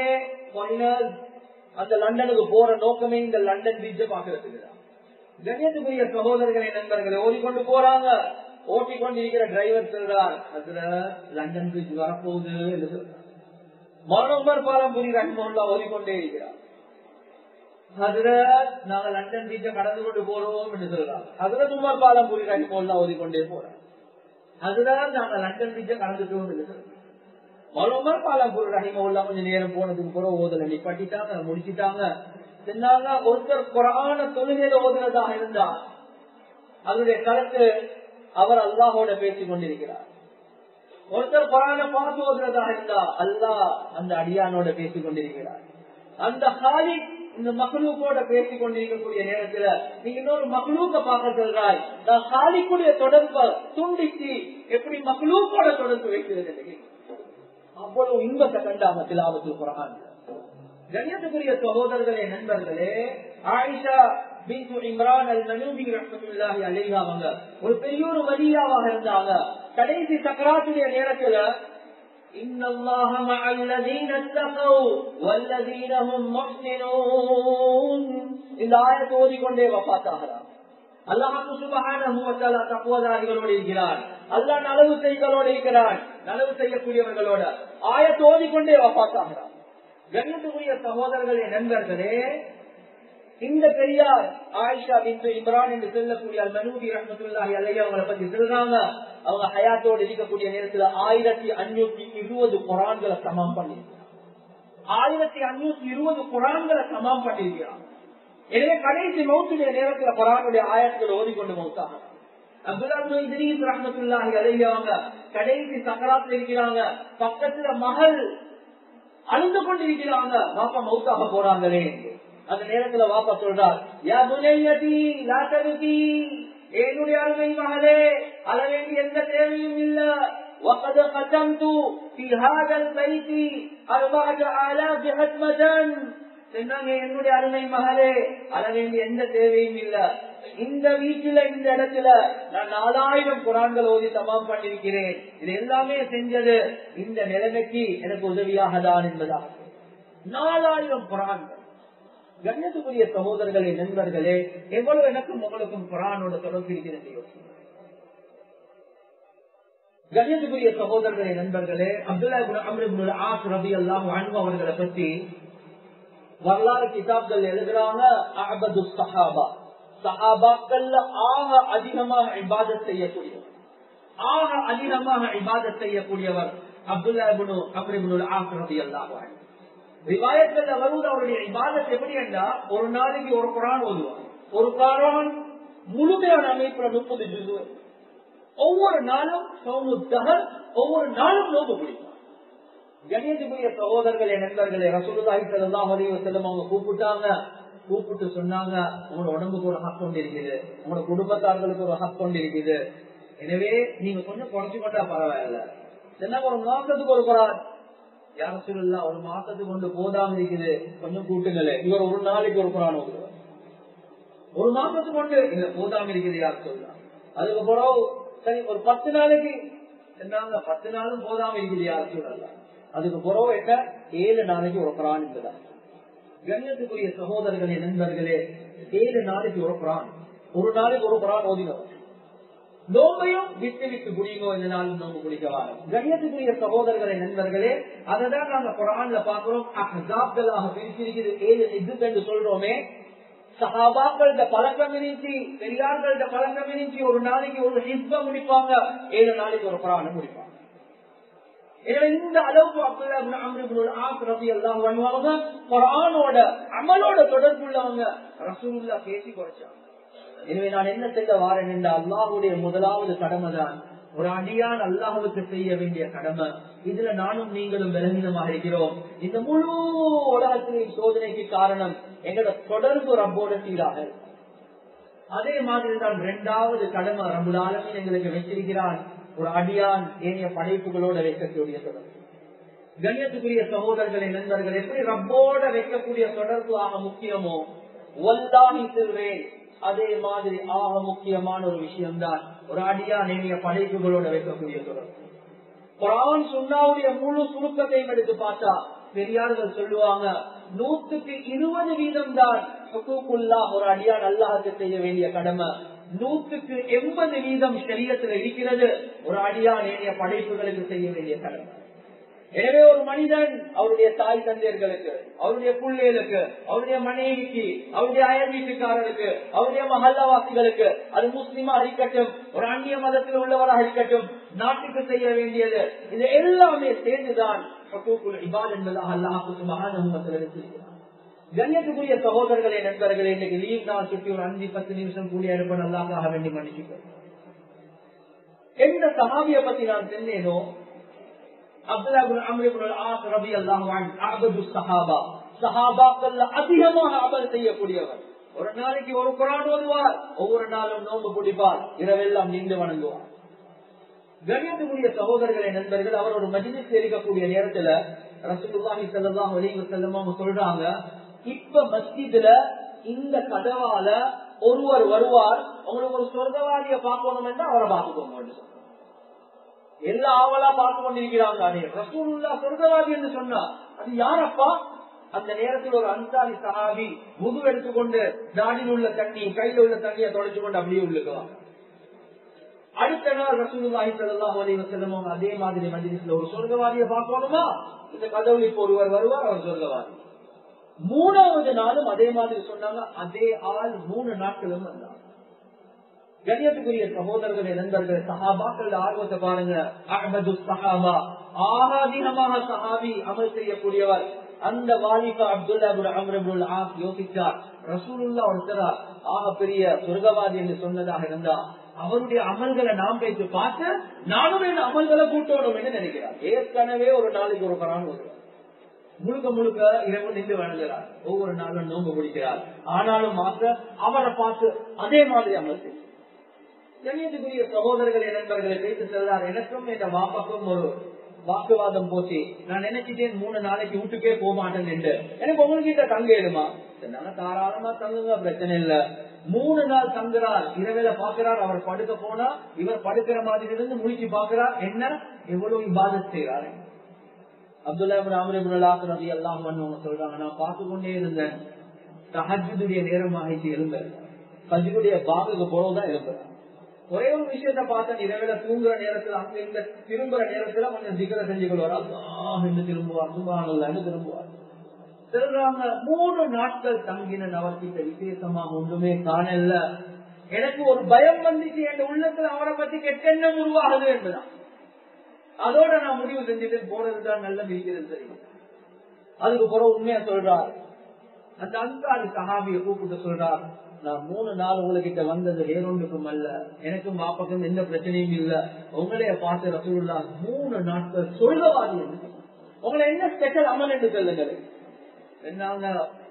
அந்த லண்டனுக்கு போற நோக்கமே இந்த லண்டன் பிரிட்ஜ பாக்குறதுக்கு கண்ணியத்துக்குரிய சகோதரர்களை நண்பர்களை ஓடிக்கொண்டு போறாங்க ஓட்டி கொண்டிருக்கிற டிரைவர் சொல்றார் அதுல லண்டன் பிரிட்ஜ் வரப்போகுது என்று சொல்றார் மனோமர் பாலம்புரி ரஹ்மல்லா ஓதிக்கொண்டே இருக்கிறார் ஹசரத் நாங்க லண்டன் பீச்ச கடந்து கொண்டு போறோம் என்று சொல்றாங்க ஹசரத் உமர் பாலம்புரி ரஹ்மல்லா ஓதிக்கொண்டே போறாங்க ஹசரத் நாங்க லண்டன் பீச்ச கடந்துட்டோம் என்று சொல்றாங்க மனோமர் பாலம்புரி ரஹிமல்லா கொஞ்சம் நேரம் போனதுக்கு கூட ஓதல நிப்பாட்டிட்டாங்க முடிச்சிட்டாங்க சொன்னாங்க ஒருத்தர் குரான தொழுகையில ஓதுனதாக இருந்தா அதனுடைய கருத்து அவர் அல்லாஹோட பேசிக் கொண்டிருக்கிறார் ஒருத்தர் குரான பார்த்து ஓதுறதாக இருந்தா அல்லா அந்த அடியானோட பேசிக் கொண்டிருக்கிறார் அந்த ஹாலி இந்த மகளூக்கோட பேசிக் கொண்டிருக்கக்கூடிய நேரத்துல நீங்க இன்னொரு மகளூக்க பார்க்க சொல்றாய் நான் காலிக்குடைய தொடர்பை துண்டிச்சு எப்படி மகளூக்கோட தொடர்பு வைக்கிறது அவ்வளவு இன்பத்தை கண்டாங்க திலாவத்து குரான் கண்ணியத்துக்குரிய சகோதரர்களே நண்பர்களே ஆயிஷா பின் இம்ரான் அல் மனூபி ரஹமத்துல்லாஹி அலைஹி அவங்க ஒரு பெரிய ஒரு வலியாவாக இருந்தாங்க கடைசி சக்கராத்துடைய நேரத்துல إن الله مع الذين اتقوا والذين هم محسنون இந்த ஆயத்தை ஓதிக்கொண்டே வப்பாத்தாகிறார் அல்லாஹு சுபஹானஹு வ தஆலா தக்வாதாரிகளோடு இருக்கிறார் அல்லாஹ் நலவு செய்களோடு இருக்கிறார் நலவு செய்யக்கூடியவர்களோட ஆயத்தை ஓதிக்கொண்டே வப்பாத்தாகிறார் கண்ணியத்துக்குரிய சகோதரர்களே நண்பர்களே இந்த பெரியார் ஆயிஷா பின் இம்ரான் என்று சொல்லக்கூடிய மனூபி ரஹமத்துல்லாஹி அலையா அவங்களை பத்தி சொல்றாங்க அவங்க ஹயாத்தோடு இருக்கக்கூடிய நேரத்துல ஆயிரத்தி அஞ்சூத்தி இருபது குரான்களை சமம் பண்ணிருக்கிறாங்க ஆயிரத்தி அஞ்சூத்தி இருபது குரான்களை சமம் பண்ணிருக்கிறாங்க எனவே கடைசி மௌத்துடைய நேரத்துல குரானுடைய ஆயத்தில் ஓதிக்கொண்டு மௌத்தாக அப்துல்லா இத்ரீஸ் ரஹமத்துல்லாஹி அலையா அவங்க கடைசி சக்கராத்துல இருக்கிறாங்க பக்கத்துல மகள் அழுந்து கொண்டிருக்கிறாங்க பாப்பா மௌத்தாக போறாங்களே அந்த நேரத்துல வாப்பா சொல்றார் யா புனையதி லாசருதி என்னுடைய அருமை மகளே அழ வேண்டிய எந்த தேவையும் இல்ல وقد ختمت في هذا البيت أربعة آلاف ختمة சொன்னாங்க என்னுடைய அருமை மகளே அழ வேண்டிய எந்த தேவையும் இல்ல இந்த வீட்டுல இந்த இடத்துல நான் நாலாயிரம் குரான்கள் ஓதி தமாம் பண்ணிருக்கிறேன் இது எல்லாமே செஞ்சது இந்த நிலைமைக்கு எனக்கு உதவியாக தான் என்பதாக நாலாயிரம் குரான்கள் கண்ணியத்துக்குரிய சகோதரர்களே நண்பர்களே எவ்வளவு எனக்கும் உங்களுக்கும் குரானோட தொடர்பு இருக்கிறது கண்ணியத்துக்குரிய சகோதரர்களே நண்பர்களே அப்துல்லா அம்ரு ஆஸ் ரபி அல்லாம் அன்பு அவர்களை பற்றி வரலாறு கிதாப்கள் எழுதுறாங்க அபது சஹாபா சஹாபாக்கள்ல ஆக அதிகமாக இபாதத் செய்யக்கூடியவர் ஆக அதிகமாக இபாதத் செய்யக்கூடியவர் அப்துல்லா அம்ரு ஆஸ் ரபி அல்லாம் விவாயத்துல வருவது அவருடைய இபாதத் எப்படி என்றா ஒரு நாளைக்கு ஒரு குரான் ஓதுவார் ஒரு குரான் முழுமையான அமைப்புல முப்பது ஜுது ஒவ்வொரு நாளும் சௌமுத்தகர் ஒவ்வொரு நாளும் நோக்கு பிடிக்கும் கணியத்துக்குரிய சகோதரர்களே நண்பர்களே ரசூலுல்லாஹி ஸல்லல்லாஹு அலைஹி வஸல்லம் அவங்க கூப்பிட்டாங்க கூப்பிட்டு சொன்னாங்க உங்களோட உடம்புக்கு ஒரு ஹக் கொண்டு இருக்குது உங்களோட குடும்பத்தார்களுக்கு ஒரு ஹக் கொண்டு இருக்குது எனவே நீங்க கொஞ்சம் குறைச்சு கொண்டா பரவாயில்ல என்ன ஒரு மாசத்துக்கு ஒரு குரான் யார சொல்லலாம் ஒரு மாசத்துக்கு கொண்டு போதாம இருக்குது கொஞ்சம் கூட்டுங்களே இவர் ஒரு நாளைக்கு ஒரு குரான் ஓதுவார் ஒரு மாசத்துக்கு கொண்டு இல்ல போதாம இருக்குது யார் சொல்லலாம் அதுக்கப்புறம் சரி ஒரு பத்து நாளைக்கு சொன்னாங்க பத்து நாளும் போதாம இருக்குது யார் சொல்லலாம் அதுக்கு பிறகு என்ன ஏழு நாளைக்கு ஒரு குரான் என்பதா கண்ணியத்துக்குரிய சகோதரர்களே நண்பர்களே ஏழு நாளைக்கு ஒரு குரான் ஒரு நாளைக்கு ஒரு குரான் ஓதினவர் நோம்பையும் விட்டு விட்டு குடிங்கோ இந்த நாள் நோம்பு குடிக்கவா கண்ணியத்துக்குரிய சகோதரர்களே நண்பர்களே அததான் நாங்க குரான்ல பாக்குறோம் அஹாப்களாக பிரிச்சிருக்கிறது ஏழு இது என்று சொல்றோமே சகாபாக்கள பழக்கம் இருந்துச்சு பெரியார்கள்ட பழக்கம் இருந்துச்சு ஒரு நாளைக்கு ஒரு ஹிஸ்ப முடிப்பாங்க ஏழு நாளைக்கு ஒரு குரான முடிப்பாங்க எனவே இந்த அளவுக்கு அப்துல்லா குரானோட அமலோட தொடர்புள்ளவங்க ரசூல்லா பேசி குறைச்சாங்க எனவே நான் என்ன செய்ய வாரேன் என்ற அல்லாஹுடைய முதலாவது கடமை தான் ஒரு அடியான் அல்லாஹுக்கு செய்ய வேண்டிய கடமை இதுல நானும் நீங்களும் விலகினமாக இருக்கிறோம் இந்த முழு உலகத்தின் சோதனைக்கு காரணம் எங்களோட தொடர்பு ரப்போட சீராக அதே மாதிரி தான் இரண்டாவது கடமை ரம்புலாலமின் எங்களுக்கு வச்சிருக்கிறான் ஒரு அடியான் ஏனைய படைப்புகளோட வைக்கக்கூடிய தொடர்பு கண்ணியத்துக்குரிய சகோதரர்களை நண்பர்கள் எப்படி ரப்போட வைக்கக்கூடிய தொடர்பு ஆக முக்கியமோ ஒல்லாகி செல்வேன் அதே மாதிரி ஆக முக்கியமான ஒரு விஷயம்தான் ஒரு அடியா நேமிய படைப்புகளோட வைக்கக்கூடிய தொடர்பு குரான் சுண்ணாவுடைய முழு சுருக்கத்தையும் எடுத்து பார்த்தா பெரியார்கள் சொல்லுவாங்க நூத்துக்கு இருபது வீதம் தான் ஒரு அடியான் அல்லாஹுக்கு செய்ய வேண்டிய கடமை நூத்துக்கு எண்பது வீதம் சரீரத்தில் இருக்கிறது ஒரு அடியா நேரிய படைப்புகளுக்கு செய்ய வேண்டிய கடமை எனவே ஒரு மனிதன் அவருடைய தாய் தந்தையர்களுக்கு அவருடைய பிள்ளைகளுக்கு அவருடைய மனைவிக்கு அவருடைய அயல் வீட்டுக்காரருக்கு அவருடைய மஹல்லாவாசிகளுக்கு அது முஸ்லிமா இருக்கட்டும் ஒரு அந்நிய மதத்தில் உள்ளவராக இருக்கட்டும் நாட்டுக்கு செய்ய வேண்டியது இது எல்லாமே சேர்ந்துதான் இபாத் என்பதாக அல்லாஹுக்கு மகாநம்பத்தில் கண்ணியத்துக்குரிய சகோதரர்களே நண்பர்களே இன்னைக்கு லீவ் நான் சுற்றி ஒரு அஞ்சு பத்து நிமிஷம் கூடிய இருப்பேன் அல்லாஹாக வேண்டி மன்னிச்சுக்கிறேன் எந்த சகாபிய பத்தி நான் சொன்னேனோ சஹாபாக்கள்ல அதிகமாக அமல் செய்யக்கூடியவர் ஒரு நாளைக்கு ஒரு குரான் ஓதுவார் ஒவ்வொரு நாளும் நோன்பு பிடிப்பார் இரவெல்லாம் நின்று வணங்குவார் கண்ணியத்துக்குரிய சகோதரர்களை நண்பர்கள் அவர் ஒரு மஜிலிஸ் இருக்கக்கூடிய நேரத்துல ரசூலுல்லாஹி ஸல்லல்லாஹு அலைஹி வஸல்லம் அவங்க சொல்றாங்க இப்ப மஸ்ஜிதுல இந்த கதவால ஒருவர் வருவார் உங்களுக்கு ஒரு சொர்க்கவாதிய பார்க்கணும் என்றா அவரை பார்த்துக்கோங்க எல்லா ஆவலா பார்த்து கொண்டிருக்கிறாங்க ரசூலுல்லா சொர்க்கவாதி என்று சொன்னா அது யாரப்பா அந்த நேரத்தில் ஒரு அன்சாரி சஹாபி முது எடுத்துக்கொண்டு நாடில் உள்ள தண்ணி கையில் உள்ள தண்ணியை தொலைச்சு கொண்டு அப்படியே உள்ளுக்குவாங்க அடுத்த நாள் ரசூலுல்லாஹி ஸல்லல்லாஹு அலைஹி வஸல்லம் அவங்க அதே மாதிரி மஜ்லிஸ்ல ஒரு சொர்க்கவாதியை பார்க்கணுமா இந்த கதவுல இப்போ ஒருவர் வருவார் அவர் சொர்க்கவாதி மூணாவது நாளும் அதே மாதிரி சொன்னாங்க அதே ஆள் மூணு நாட்களும் வந்தாங்க கண்ணியத்துக்குரிய சகோதரர்களே நண்பர்கள் சஹாபாக்கள் ஆர்வத்தை பாருங்க அஹமது சஹாபா ஆகாதீனமாக சஹாபி அமல் செய்யக்கூடியவர் அந்த வாலிபா அப்துல்லா அம்ரபுல் ஆஸ் யோசிச்சார் ரசூலுல்லா ஒருத்தரார் ஆக பெரிய சொர்க்கவாதி என்று சொன்னதாக இருந்தா அவருடைய அமல்களை நாம் வைத்து பார்த்து நானும் இந்த அமல்களை கூட்டணும் என்று நினைக்கிறார் ஏற்கனவே ஒரு நாளைக்கு ஒரு பரான் வருவார் முழுக்க முழுக்க இரவு நின்று வணங்குகிறார் ஒவ்வொரு நாளும் நோன்பு பிடிக்கிறார் ஆனாலும் மாற்ற அவரை பார்த்து அதே மாதிரி அமல் செய்யும் கண்ணியத்துக்குரிய சகோதரர்களை நண்பர்களை பேசி செல்லார் எனக்கும் என் வாப்பாக்கும் ஒரு வாக்குவாதம் போச்சு நான் நினைச்சிட்டேன் மூணு நாளைக்கு வீட்டுக்கே போக மாட்டேன் என்று எனக்கு உங்ககிட்ட தங்க ஏழுமா தாராளமா தங்குங்க பிரச்சனை இல்ல மூணு நாள் தங்குறார் இரவேல பாக்குறார் அவர் படுக்க போனா இவர் படுக்கிற மாதிரி இருந்து முழிச்சு பாக்குறார் என்ன எவ்வளவு இபாதத் செய்யறாரு அப்துல்லா அமரபுல்லாசன் எல்லாம் சொல்றாங்க நான் பார்த்து கொண்டே இருந்தேன் தஹஜுடைய நேரம் ஆகிட்டு எழுந்தேன் கஜுடைய பாகுக்கு போறதுதான் எழும்புறேன் ஒரே ஒரு விஷயத்த பார்த்தேன் இரவில தூங்குற நேரத்துல அங்க இந்த திரும்புற நேரத்துல கொஞ்சம் சிக்கல செஞ்சு கொள்வார் என்று திரும்புவார் சுபானு திரும்புவார் சொல்றாங்க மூணு நாட்கள் தங்கின அவர்கிட்ட விசேஷமா ஒன்றுமே காணல எனக்கு ஒரு பயம் வந்துச்சு என் உள்ளத்துல அவரை பத்தி கெட்டெண்ணம் உருவாகுது என்றுதான் அதோட நான் முடிவு செஞ்சுட்டு போறதுதான் நல்ல இருக்கிறது சரி அதுக்கு பிறகு உண்மையா சொல்றார் அந்த அன்சாரி சஹாபிய கூப்பிட்டு சொல்றார் நான் மூணு நாள் உங்ககிட்ட வந்தது வேறொன்றுக்கும் அல்ல எனக்கும் மாப்பக்கும் எந்த பிரச்சனையும் இல்ல உங்களைய பார்த்து ரசூல்லா மூணு நாட்கள் சொல்றவாதி உங்களை என்ன ஸ்பெஷல் அமல் என்று சொல்லுங்கள் என்னாங்க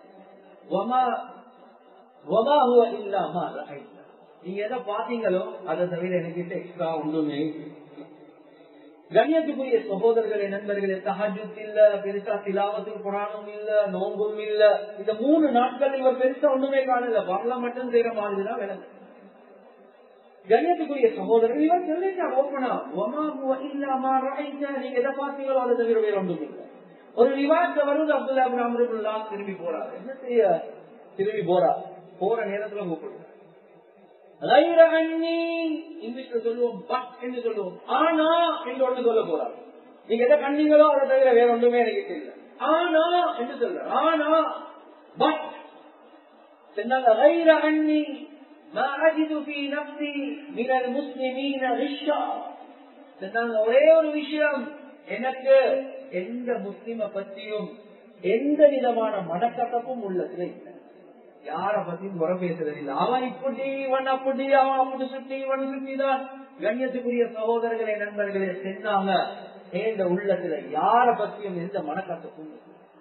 நீங்க எதை பாத்தீங்களோ அதை தவிர எனக்கு எக்ஸ்ட்ரா ஒன்றுமே கண்ணியத்துக்குரிய சகோதரர்களே நண்பர்களே தஹஜுத் இல்ல பெருசா திலாவத்துக்கு புராணம் இல்ல நோம்பும் இல்ல இந்த மூணு நாட்கள் இவர் பெருசா ஒண்ணுமே காணல வரல மட்டும் செய்யற மாதிரிதான் விளங்கு கண்ணியத்துக்குரிய சகோதரர்கள் இவர் சொல்லிட்டா ஓப்பனா இல்லாம நீங்க எதை பார்த்தீங்களோ அதை தவிர வேற ஒன்றும் இல்லை ஒரு விவாதத்தை வருவது அப்துல்லா அமருல்லா திரும்பி போறாரு என்ன செய்ய திரும்பி போறா போற நேரத்துல கூப்பிடுறாரு இங்கிலீஷ்ல சொல்லுவோம் பட் என்று சொல்லுவோம் ஆனா என்று ஒன்று சொல்ல போறார் நீங்க எதை கண்டீங்களோ அதை தவிர வேற ஒன்றுமே எனக்கு தெரியல ஆனா என்று சொல்ற ஆனா பட் சொன்னாங்க غير عني ما أجد في نفسي من المسلمين غشا சொன்னாங்க ஒரே ஒரு விஷயம் எனக்கு எந்த முஸ்லிம பத்தியும் எந்த விதமான மனக்கசப்பும் உள்ளதுல இல்லை யார பத்தியும் குறை பேசுறது இல்லை அவன் இப்படி இவன் அப்படி அவன் அப்படி சுத்தி இவன் சுத்திதான் கண்ணியத்துக்குரிய சகோதரர்களே நண்பர்களே சென்னாங்க இந்த உள்ளத்துல யார பத்தியும் எந்த மனக்கசப்பும்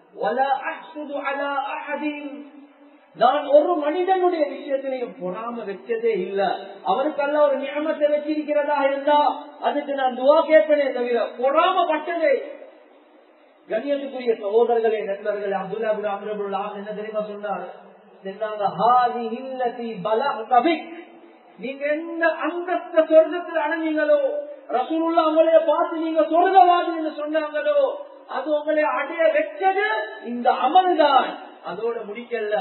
நான் ஒரு மனிதனுடைய விஷயத்திலையும் பொறாம வச்சதே இல்ல அவருக்கெல்லாம் ஒரு நியமத்தை வச்சிருக்கிறதா இருந்தா அதுக்கு நான் துவா கேட்பனே தவிர பொறாமப்பட்டதே கண்ணியத்துக்குரிய சகோதரர்களே நண்பர்களே அப்துல்லா அம்ரபுல்லா என்ன தெரியுமா சொன்னார் நீங்க எந்த அந்தஸ்த சொர்க்கத்தில் அடைஞ்சீங்களோ ரசூலுல்லா உங்களைய பார்த்து நீங்க சொர்க்கவாதி சொன்னாங்களோ அது உங்களை அடைய வச்சது இந்த அமல் தான் அதோட முடிக்கல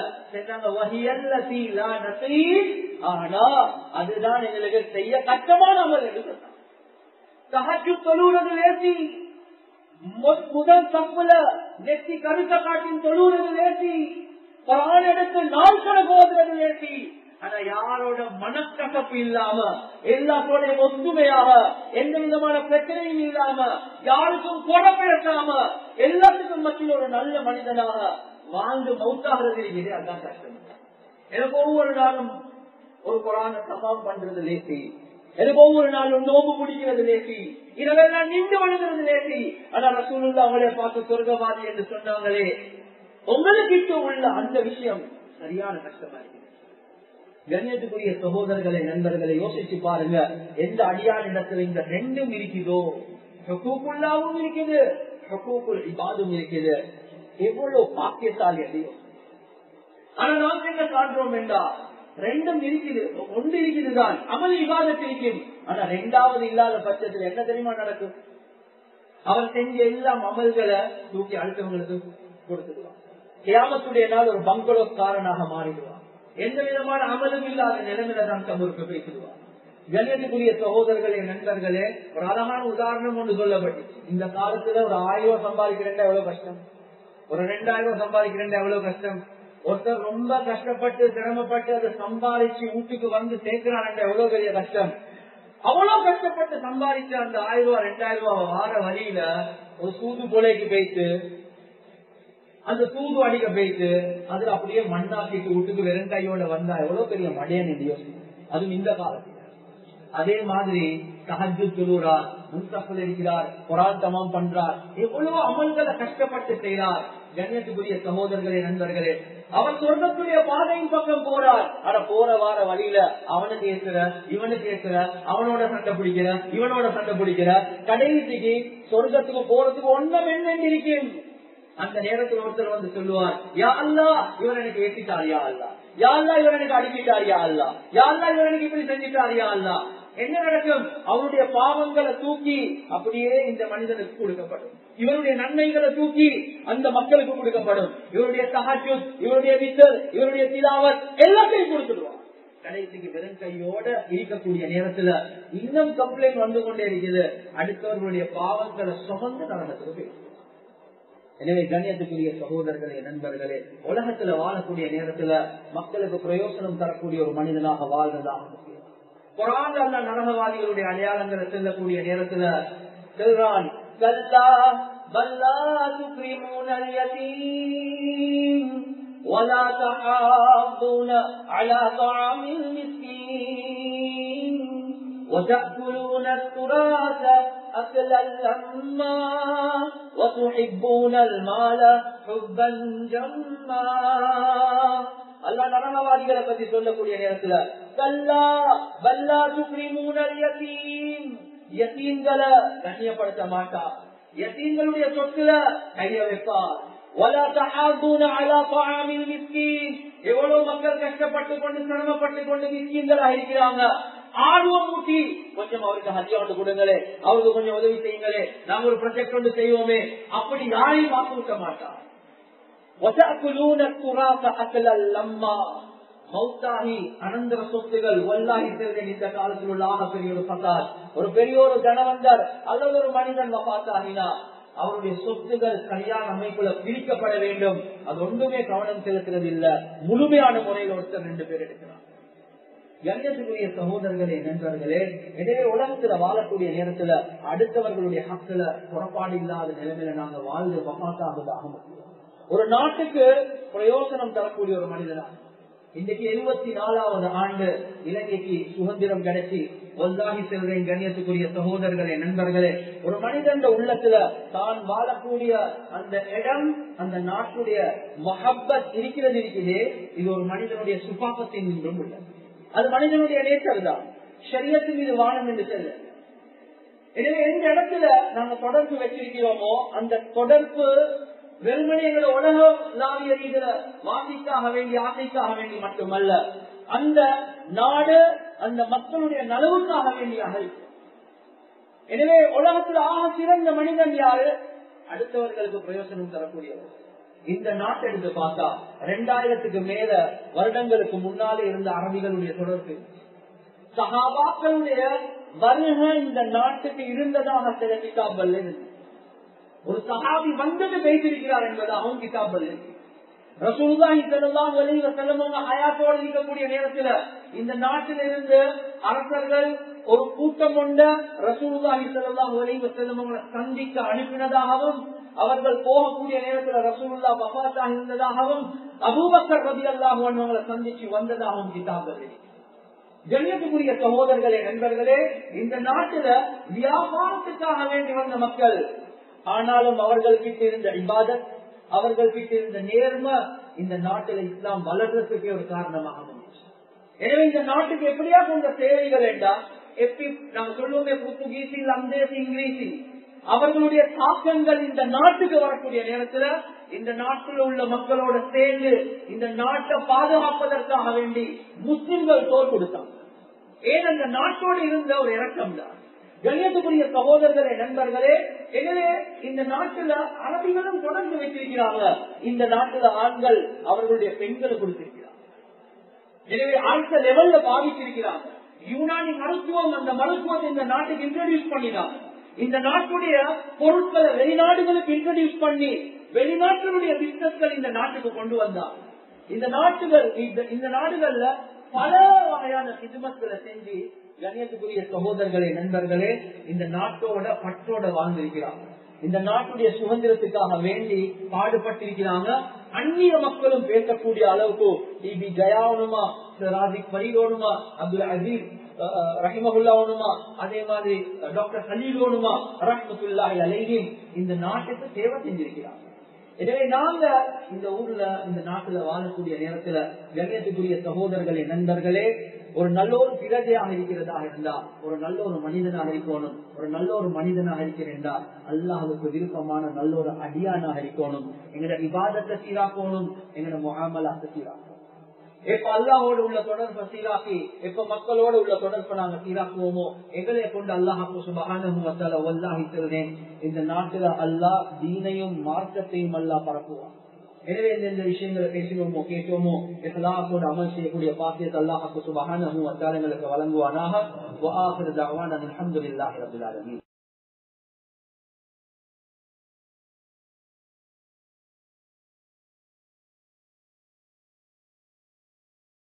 ஆனா அதுதான் எங்களுக்கு செய்ய கஷ்டமான அமல் என்று சொன்னாங்க தகச்சு தொழுவது லேசி முதல் தப்புல நெத்தி கருத்த காட்டின் தொழுவது லேசி குரான் எடுத்து நாள் கணக்கு ஓதுறது லேசி ஆனா யாரோட மனக்கசப்பு இல்லாம எல்லாத்தோட ஒத்துமையாக எந்த விதமான பிரச்சனையும் இல்லாம யாருக்கும் கொடை பேசாம எல்லாத்துக்கும் மத்தியில் ஒரு நல்ல மனிதனாக வாழ்ந்து மௌத்தாகிறது இருக்குது அதான் கஷ்டம் எனக்கு ஒவ்வொரு நாளும் ஒரு குரான சபாம் பண்றது லேசி எனக்கு ஒவ்வொரு நாளும் நோம்பு பிடிக்கிறது லேசி இதெல்லாம் நின்று வழுகிறது லேசி ஆனா ரசூலுல்லா அவளை பார்த்து சொர்க்கவாதி என்று சொன்னாங்களே உங்களுக்கிட்ட உள்ள அந்த விஷயம் சரியான கஷ்டமா இருக்கு கண்ணியத்துக்குரிய சகோதரர்களை நண்பர்களை யோசிச்சு பாருங்க எந்த அடியானிடத்துல இந்த ரெண்டும் இருக்குதோ ஹக்கூக்குள்ளாவும் இருக்குது ஹக்கூக்குள் இபாதும் இருக்குது எவ்வளவு பாக்கியசாலி அடையும் ஆனா நாம் என்ன காண்றோம் என்றா ரெண்டும் இருக்குது ஒன்று இருக்குதுதான் அமல் இபாதத்து இருக்கும் ஆனா ரெண்டாவது இல்லாத பட்சத்தில் என்ன தெரியுமா நடக்கும் அவர் செஞ்ச எல்லா அமல்களை தூக்கி அடுத்தவங்களுக்கு கொடுத்துடுவான் கியாமத்துடைய நாள் ஒரு பங்களோக்காரனாக மாறிடுவான் எந்த விதமான அமலும் இல்லாத நிலைமையில தான் கபருக்கு பேசிடுவான் கண்ணியத்துக்குரிய சகோதரர்களே நண்பர்களே ஒரு அழகான உதாரணம் ஒன்று சொல்லப்பட்டு இந்த காலத்துல ஒரு ஆயிரம் ரூபாய் சம்பாதிக்கிறேன் எவ்வளவு கஷ்டம் ஒரு ரெண்டாயிரம் ரூபாய் சம்பாதிக்கிறேன் எவ்வளவு கஷ்டம் ஒருத்தர் ரொம்ப கஷ்டப்பட்டு சிரமப்பட்டு அதை சம்பாதிச்சு வீட்டுக்கு வந்து சேர்க்கிறான் எவ்வளவு பெரிய கஷ்டம் அவ்வளவு கஷ்டப்பட்டு சம்பாதிச்ச அந்த ஆயிரம் ரூபாய் ரெண்டாயிரம் ரூபாய் வார வழியில ஒரு சூது கொலைக்கு போயிட்டு அந்த தூது அடிக்க போயிட்டு அதுல அப்படியே மண்ணாக்கிட்டு வீட்டுக்கு வெறும் கையோட வந்தா எவ்வளவு பெரிய மடையன் என்று யோசிக்கும் அதுவும் இந்த காலத்துல அதே மாதிரி சஹஜு சொல்லுறார் முன்தப்பல் இருக்கிறார் குரான் தமாம் பண்றார் எவ்வளவு அமல்களை கஷ்டப்பட்டு செய்கிறார் கண்ணியத்துக்குரிய சகோதரர்களே நண்பர்களே அவர் சொர்க்கத்துடைய பாதையின் பக்கம் போறார் ஆனா போற வார வழியில அவனுக்கு ஏசுற இவனுக்கு ஏசுற அவனோட சண்டை பிடிக்கிற இவனோட சண்டை பிடிக்கிற கடைசிக்கு சொர்க்கத்துக்கு போறதுக்கு ஒன்றும் என்ன இருக்கும் அந்த நேரத்தில் ஒருத்தர் வந்து சொல்லுவார் யா அல்லா இவர் எனக்கு ஏற்றிட்டார் யா அல்லா யா அல்லா இவர் எனக்கு அடிக்கிட்டார் யா அல்லா யா அல்லா இவர் எனக்கு இப்படி செஞ்சிட்டார் யா அல்லா என்ன நடக்கும் அவருடைய பாவங்களை தூக்கி அப்படியே இந்த மனிதனுக்கு கொடுக்கப்படும் இவருடைய நன்மைகளை தூக்கி அந்த மக்களுக்கு கொடுக்கப்படும் இவருடைய சகாஜு இவருடைய வித்தல் இவருடைய திலாவத் எல்லாத்தையும் கொடுத்துடுவான் கடைசிக்கு வெறும் கையோட இருக்கக்கூடிய நேரத்துல இன்னும் கம்ப்ளைண்ட் வந்து கொண்டே இருக்குது அடுத்தவர்களுடைய பாவங்களை சுமந்து நரகத்துக்கு போயிடும் எனவே கண்ணியத்துக்குரிய சகோதரர்களே நண்பர்களே உலகத்துல வாழக்கூடிய நேரத்துல மக்களுக்கு பிரயோசனம் தரக்கூடிய ஒரு மனிதனாக வாழ்றதாக குரான் அல்ல நரகவாதிகளுடைய அடையாளங்களை செல்லக்கூடிய நேரத்துல செல்றான் கல்லா பல்லா துக்ரிமூன اليتيم ولا تحاضون على طعام المسكين وتأكلون التراث أكلا لما وتحبون المال حبا جما அல்லா நரகவாதிகளை பத்தி சொல்லக்கூடிய நேரத்துல கல்லா பல்லா சுக்ரிமூனல் யதீம் யதீம்களை கண்ணியப்படுத்த மாட்டார் யதீம்களுடைய சொத்துல கைய வைப்பார் எவ்வளவு மக்கள் கஷ்டப்பட்டு கொண்டு சிரமப்பட்டு கொண்டு மிஸ்கீன்களா இருக்கிறாங்க ஆர்வம் ஊட்டி கொஞ்சம் அவருக்கு ஹத்தியா ஒன்று கொடுங்களே அவருக்கு கொஞ்சம் உதவி செய்யுங்களே நாங்க ஒரு ப்ரொஜெக்ட் ஒன்று செய்வோமே அப்படி யாரையும் வாக்கு விட்ட மாட்டார் மௌத்தாகி அனந்தர சொத்துகள் ஒல்லாகி செல்வேன் இந்த காலத்தில் உள்ள ஆக பெரிய ஒரு பசார் ஒரு பெரிய ஒரு தனவந்தர் அல்லது ஒரு மனிதன் வபாத்தாகினா அவருடைய சொத்துகள் சரியான அமைப்புல பிரிக்கப்பட வேண்டும் அது ஒன்றுமே கவனம் செலுத்துறது இல்ல முழுமையான முறையில் ஒருத்தர் ரெண்டு பேர் எடுக்கிறார் கண்ணியத்துக்குரிய சகோதரர்களே நண்பர்களே எனவே உலகத்துல வாழக்கூடிய நேரத்துல அடுத்தவர்களுடைய ஹக்குல புறப்பாடு இல்லாத நிலைமையில நாங்க வாழ்ந்து வபாத்தாகுதாக முடியும் ஒரு நாட்டுக்கு பிரயோசனம் தரக்கூடிய ஒரு மனிதனா இன்னைக்கு எழுபத்தி நாலாவது ஆண்டு இலங்கைக்கு சுதந்திரம் கிடைச்சி ஒன்றாகி செல்றேன் கண்ணியத்துக்குரிய சகோதரர்களே நண்பர்களே ஒரு மனிதன் உள்ளத்துல தான் வாழக்கூடிய அந்த இடம் அந்த நாட்டுடைய மஹப்பத் இருக்கிறது இருக்கிறதே இது ஒரு மனிதனுடைய சுபாபத்தின் நின்றும் உள்ளது அது மனிதனுடைய நேச்சர் தான் சரியத்து மீது வானம் என்று செல்ல எனவே எந்த இடத்துல நாங்க தொடர்பு வச்சிருக்கிறோமோ அந்த தொடர்பு வெறுமனே எங்களை உலகளாவிய ரீதியில வாசிக்காக வேண்டி ஆசைக்காக வேண்டி மட்டுமல்ல அந்த நாடு அந்த மக்களுடைய நலவுக்காக வேண்டியாக இருக்கு எனவே உலகத்தில் ஆக சிறந்த மனிதன் யாரு அடுத்தவர்களுக்கு பிரயோசனம் தரக்கூடியவர் இந்த நாட்டை எடுத்து பார்த்தா ரெண்டாயிரத்துக்கு மேல வருடங்களுக்கு முன்னாலே இருந்த அரபிகளுடைய தொடர்பு சகாபாக்களுடைய வருகை இந்த நாட்டுக்கு இருந்ததாக சில கிதாபல் ஒரு சகாபி வந்தது பேசியிருக்கிறார் என்பது அவன் கிதாபல் ரசூல்லாஹி செல்லாம் வலிவ செல்லவங்க ஹயாத்தோடு இருக்கக்கூடிய நேரத்துல இந்த நாட்டில் இருந்து அரசர்கள் ஒரு கூட்டம் கொண்ட ரசூல்லாஹி செல்லாம் வலிவ செல்லவங்களை சந்திக்க அனுப்பினதாகவும் அவர்கள் போகக்கூடிய நேரத்தில் ரசூல்லா வபாத்தாக இருந்ததாகவும் அபூபக்கர் ரதி அல்லாஹ் அவங்களை சந்திச்சு வந்ததாகவும் கிதாபல் கண்ணியத்துக்குரிய சகோதரர்களே நண்பர்களே இந்த நாட்டுல வியாபாரத்துக்காக வேண்டி வந்த மக்கள் ஆனாலும் அவர்களுக்கு இருந்த இபாதத் அவர்கள் கிட்ட இருந்த நேர்மை இந்த நாட்டில் இஸ்லாம் வளர்றதுக்கே ஒரு காரணமாக அமைஞ்சிச்சு எனவே இந்த நாட்டுக்கு எப்படியா கொஞ்சம் தேவைகள் என்றா எப்படி நாங்க சொல்லுவோமே புத்துகீசில் அந்தேசி இங்கிலீஷில் அவர்களுடைய தாக்கங்கள் இந்த நாட்டுக்கு வரக்கூடிய நேரத்துல இந்த நாட்டில் உள்ள மக்களோட சேர்ந்து இந்த நாட்டை பாதுகாப்பதற்காக வேண்டி முஸ்லிம்கள் தோல் கொடுத்தாங்க ஏன் அந்த நாட்டோடு இருந்த ஒரு இறக்கம் தான் கண்ணியத்துக்குரிய சகோதரர்களே நண்பர்களே எனவே இந்த நாட்டுல அரபிகளும் தொடர்ந்து வைத்திருக்கிறாங்க இந்த நாட்டுல ஆண்கள் அவர்களுடைய பெண்களை கொடுத்திருக்கிறாங்க எனவே அடுத்த லெவல்ல பாதிச்சிருக்கிறாங்க யுனானி மருத்துவம் அந்த மருத்துவத்தை இந்த நாட்டுக்கு இன்ட்ரடியூஸ் பண்ணினாங்க இந்த நாட்டுடைய பொருட்களை வெளிநாடுகளுக்கு இன்ட்ரடியூஸ் பண்ணி வெளிநாட்டினுடைய பிசினஸ்கள் இந்த நாட்டுக்கு கொண்டு வந்தாங்க இந்த நாட்டுகள் இந்த நாடுகள்ல பல வகையான சிதுமத்களை செஞ்சு கண்ணியத்துக்குரிய சகோதரர்களே நண்பர்களே இந்த நாட்டோட பற்றோட வாழ்ந்திருக்கிறாங்க இந்த நாட்டுடைய சுதந்திரத்துக்காக வேண்டி பாடுபட்டிருக்கிறாங்க அந்நிய மக்களும் பேசக்கூடிய அளவுக்கு டிபி ஜயாவனுமா ராஜிக் பரீதோனுமா அப்துல் அசீஸ் ரஹிமகுல்லாவனுமா அதே மாதிரி டாக்டர் ஹலீலோனுமா ரஹமத்துல்லாஹி அலைஹிம் இந்த நாட்டுக்கு சேவை செஞ்சிருக்கிறாங்க எனவே நாங்க இந்த ஊர்ல இந்த நாட்டுல வாழக்கூடிய நேரத்துல கண்ணியத்துக்குரிய சகோதரர்களே நண்பர்களே ஒரு நல்ல ஒரு பிரஜையாக இருக்கிறதா இருந்தா ஒரு நல்ல ஒரு மனிதனாக இருக்கணும் ஒரு நல்ல ஒரு மனிதனாக இருக்கிறேன்டா அல்லாஹுக்கு விருப்பமான நல்ல ஒரு அடியானாக இருக்கணும் எங்கட விவாதத்தை சீராக்கணும் எங்கட முகாமலாத்தை சீராக்கணும் எப்ப அல்லாஹோடு உள்ள தொடர்பை சீராக்கி எப்ப மக்களோடு உள்ள தொடர்பை நாங்க சீராக்குவோமோ எங்களைய கொண்டு அல்லாஹாக்கு சுபகான ஒல்லாஹி சொல்றேன் இந்த நாட்டுல அல்லாஹ் தீனையும் மார்க்கத்தையும் அல்லாஹ் பரப்புவான் எனவே எந்தெந்த விஷயங்களை பேசினோமோ கேட்டோமோ எத்தலாத்தோடு அமல் செய்யக்கூடிய பாக்கியத்தை அல்லாஹாக்கு சுபகான வச்சாரங்களுக்கு வழங்குவானாக அலமதுல்லாஹி ரபுல் ஆலமீன்